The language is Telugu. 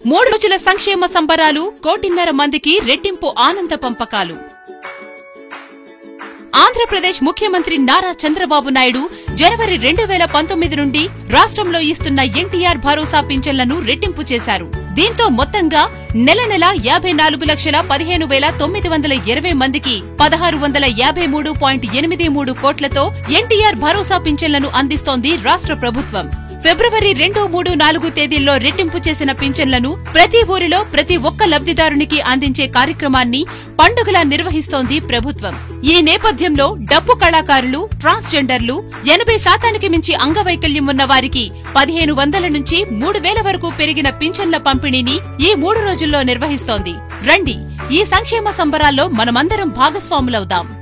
మూడు రోజుల సంక్షేమ సంబరాలు కోటిన్నర మందికి రెట్టింపు ఆనంద పంపకాలు ఆంధ్రప్రదేశ్ ముఖ్యమంత్రి నారా చంద్రబాబు నాయుడు జనవరి రెండు వేల పంతొమ్మిది నుండి రాష్ట్రంలో ఇస్తున్న ఎన్టీఆర్ భరోసా పింఛన్లను రెట్టింపు చేశారు దీంతో మొత్తంగా నెల నెల యాభై నాలుగు లక్షల పదిహేను వేల తొమ్మిది వందల ఇరవై మందికి పదహారు వందల యాభై మూడు పాయింట్ ఎనిమిది మూడు కోట్లతో ఎన్టీఆర్ భరోసా పింఛన్లను అందిస్తోంది రాష్ట్ర ప్రభుత్వం ఫిబ్రవరి రెండు మూడు నాలుగు తేదీల్లో రెట్టింపు చేసిన పింఛన్లను ప్రతి ఊరిలో ప్రతి ఒక్క లబ్ధిదారునికి అందించే కార్యక్రమాన్ని పండుగలా నిర్వహిస్తోంది ప్రభుత్వం ఈ నేపథ్యంలో డప్పు కళాకారులు ట్రాన్స్జెండర్లు ఎనభై శాతానికి మించి అంగవైకల్యం ఉన్న వారికి పదిహేను వందల నుంచి మూడు వేల వరకు పెరిగిన పింఛన్ల పంపిణీని ఈ మూడు రోజుల్లో నిర్వహిస్తోంది రండి ఈ సంక్షేమ సంబరాల్లో మనమందరం భాగస్వాములవుదాం